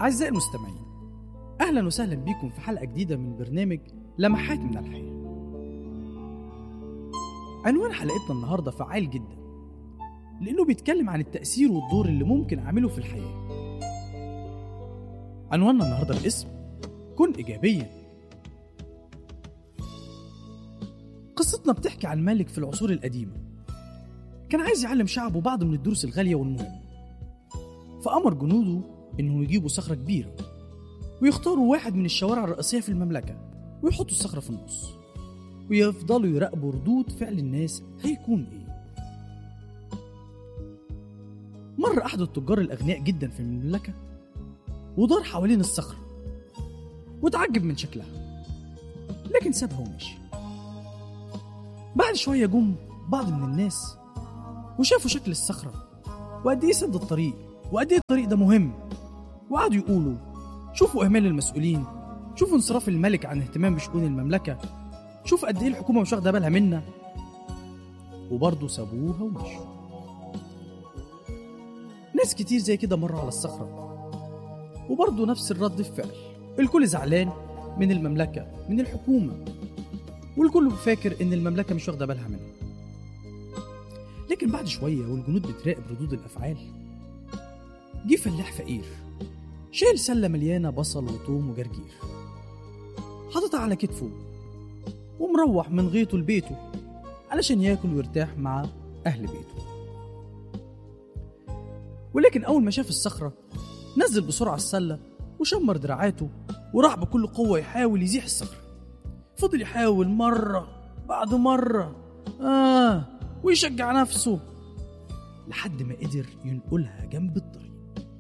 أعزائي المستمعين أهلا وسهلا بكم في حلقة جديدة من برنامج لمحات من الحياة عنوان حلقتنا النهاردة فعال جدا لأنه بيتكلم عن التأثير والدور اللي ممكن أعمله في الحياة عنواننا النهاردة باسم كن إيجابيا قصتنا بتحكي عن ملك في العصور القديمة كان عايز يعلم شعبه بعض من الدروس الغالية والمهمة فأمر جنوده إنهم يجيبوا صخرة كبيرة ويختاروا واحد من الشوارع الرئيسية في المملكة ويحطوا الصخرة في النص ويفضلوا يراقبوا ردود فعل الناس هيكون إيه مر أحد التجار الأغنياء جدا في المملكة ودار حوالين الصخرة وتعجب من شكلها لكن سابها ومشي بعد شوية جم بعض من الناس وشافوا شكل الصخرة وقد إيه سد الطريق وقد إيه الطريق ده مهم وقعدوا يقولوا شوفوا إهمال المسؤولين شوفوا انصراف الملك عن اهتمام بشؤون المملكة شوف قد إيه الحكومة مش واخدة بالها منا وبرضه سابوها ومشوا ناس كتير زي كده مروا على الصخرة وبرضه نفس الرد الفعل الكل زعلان من المملكة من الحكومة والكل فاكر إن المملكة مش واخدة بالها منه لكن بعد شوية والجنود بتراقب ردود الأفعال جه فلاح فقير شايل سلة مليانة بصل وثوم وجرجير حاططها على كتفه ومروح من غيطه لبيته علشان ياكل ويرتاح مع أهل بيته ولكن أول ما شاف الصخرة نزل بسرعة السلة وشمر دراعاته وراح بكل قوة يحاول يزيح الصخرة فضل يحاول مرة بعد مرة آه ويشجع نفسه لحد ما قدر ينقلها جنب الطريق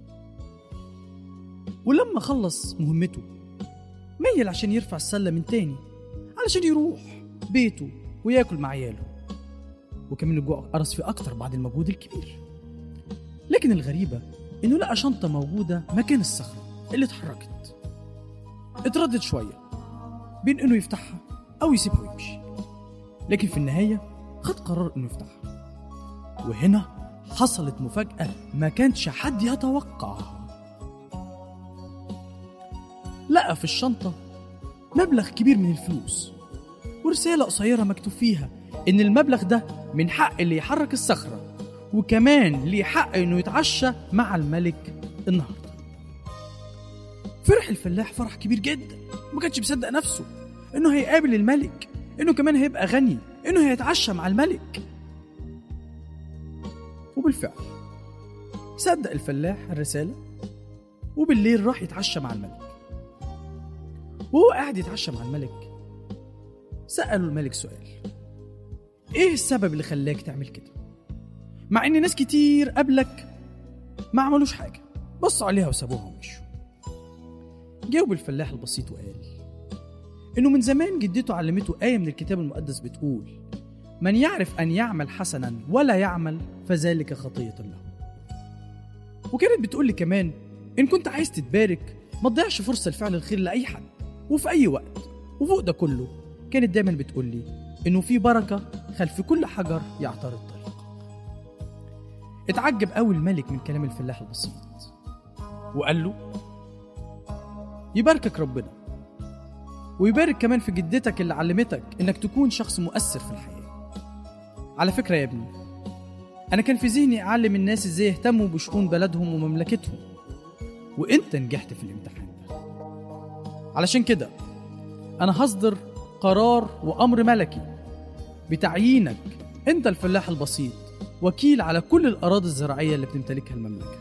ولما خلص مهمته ميل عشان يرفع السلة من تاني علشان يروح بيته وياكل مع عياله وكمان الجوع قرص فيه أكتر بعد المجهود الكبير لكن الغريبة إنه لقى شنطة موجودة مكان الصخرة اللي اتحركت اتردد شوية بين إنه يفتحها أو يسيبها ويمشي لكن في النهاية خد قرار إنه يفتحها وهنا حصلت مفاجأة ما كانش حد يتوقعها لقى في الشنطة مبلغ كبير من الفلوس ورسالة قصيرة مكتوب فيها إن المبلغ ده من حق اللي يحرك الصخرة وكمان ليه حق إنه يتعشى مع الملك النهاردة فرح الفلاح فرح كبير جدا ما كانش مصدق نفسه إنه هيقابل الملك إنه كمان هيبقى غني إنه هيتعشى مع الملك وبالفعل صدق الفلاح الرسالة وبالليل راح يتعشى مع الملك وهو قاعد يتعشى مع الملك سألوا الملك سؤال ايه السبب اللي خلاك تعمل كده مع ان ناس كتير قبلك ما عملوش حاجة بصوا عليها وسابوها ومشوا جاوب الفلاح البسيط وقال انه من زمان جدته علمته آية من الكتاب المقدس بتقول من يعرف أن يعمل حسنا ولا يعمل فذلك خطية له وكانت بتقول لي كمان إن كنت عايز تتبارك ما تضيعش فرصة لفعل الخير لأي حد وفي أي وقت وفوق ده كله كانت دايما بتقول لي إنه في بركة خلف كل حجر يعترض طريق اتعجب قوي الملك من كلام الفلاح البسيط وقال له يباركك ربنا ويبارك كمان في جدتك اللي علمتك إنك تكون شخص مؤثر في الحياة على فكرة يا ابني أنا كان في ذهني أعلم الناس إزاي يهتموا بشؤون بلدهم ومملكتهم وأنت نجحت في الامتحان ده علشان كده أنا هصدر قرار وأمر ملكي بتعيينك أنت الفلاح البسيط وكيل على كل الأراضي الزراعية اللي بتمتلكها المملكة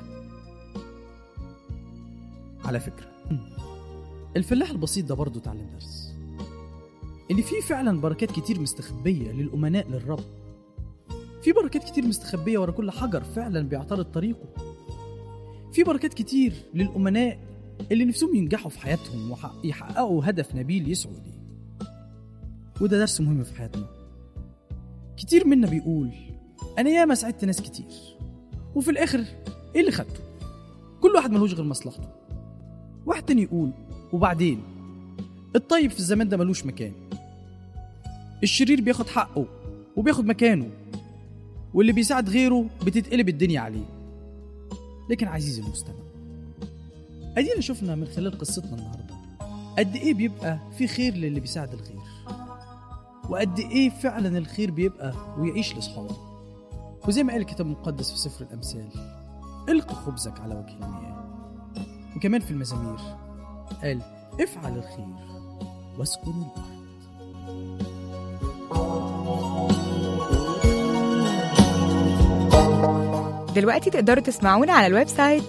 على فكرة الفلاح البسيط ده برضه اتعلم درس إن في فعلا بركات كتير مستخبية للأمناء للرب في بركات كتير مستخبية ورا كل حجر فعلا بيعترض طريقه في بركات كتير للأمناء اللي نفسهم ينجحوا في حياتهم ويحققوا هدف نبيل يسعوا ليه وده درس مهم في حياتنا كتير منا بيقول أنا ياما ساعدت ناس كتير وفي الآخر إيه اللي خدته؟ كل واحد ملوش غير مصلحته واحد تاني يقول وبعدين الطيب في الزمان ده ملوش مكان الشرير بياخد حقه وبياخد مكانه واللي بيساعد غيره بتتقلب الدنيا عليه لكن عزيزي المستمع ادينا شفنا من خلال قصتنا النهارده قد ايه بيبقى في خير للي بيساعد الغير وقد ايه فعلا الخير بيبقى ويعيش لاصحابه وزي ما قال الكتاب المقدس في سفر الامثال الق خبزك على وجه المياه وكمان في المزامير قال افعل الخير واسكن الارض دلوقتي تقدروا تسمعونا على الويب سايت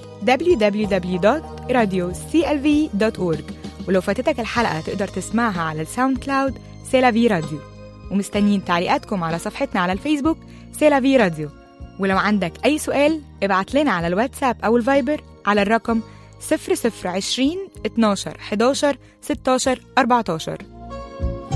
www.radioclv.org ولو فاتتك الحلقة تقدر تسمعها على الساوند كلاود سيلافي راديو ومستنيين تعليقاتكم على صفحتنا على الفيسبوك سيلافي راديو ولو عندك أي سؤال ابعت لنا على الواتساب أو الفايبر على الرقم 0020 12 11 16 14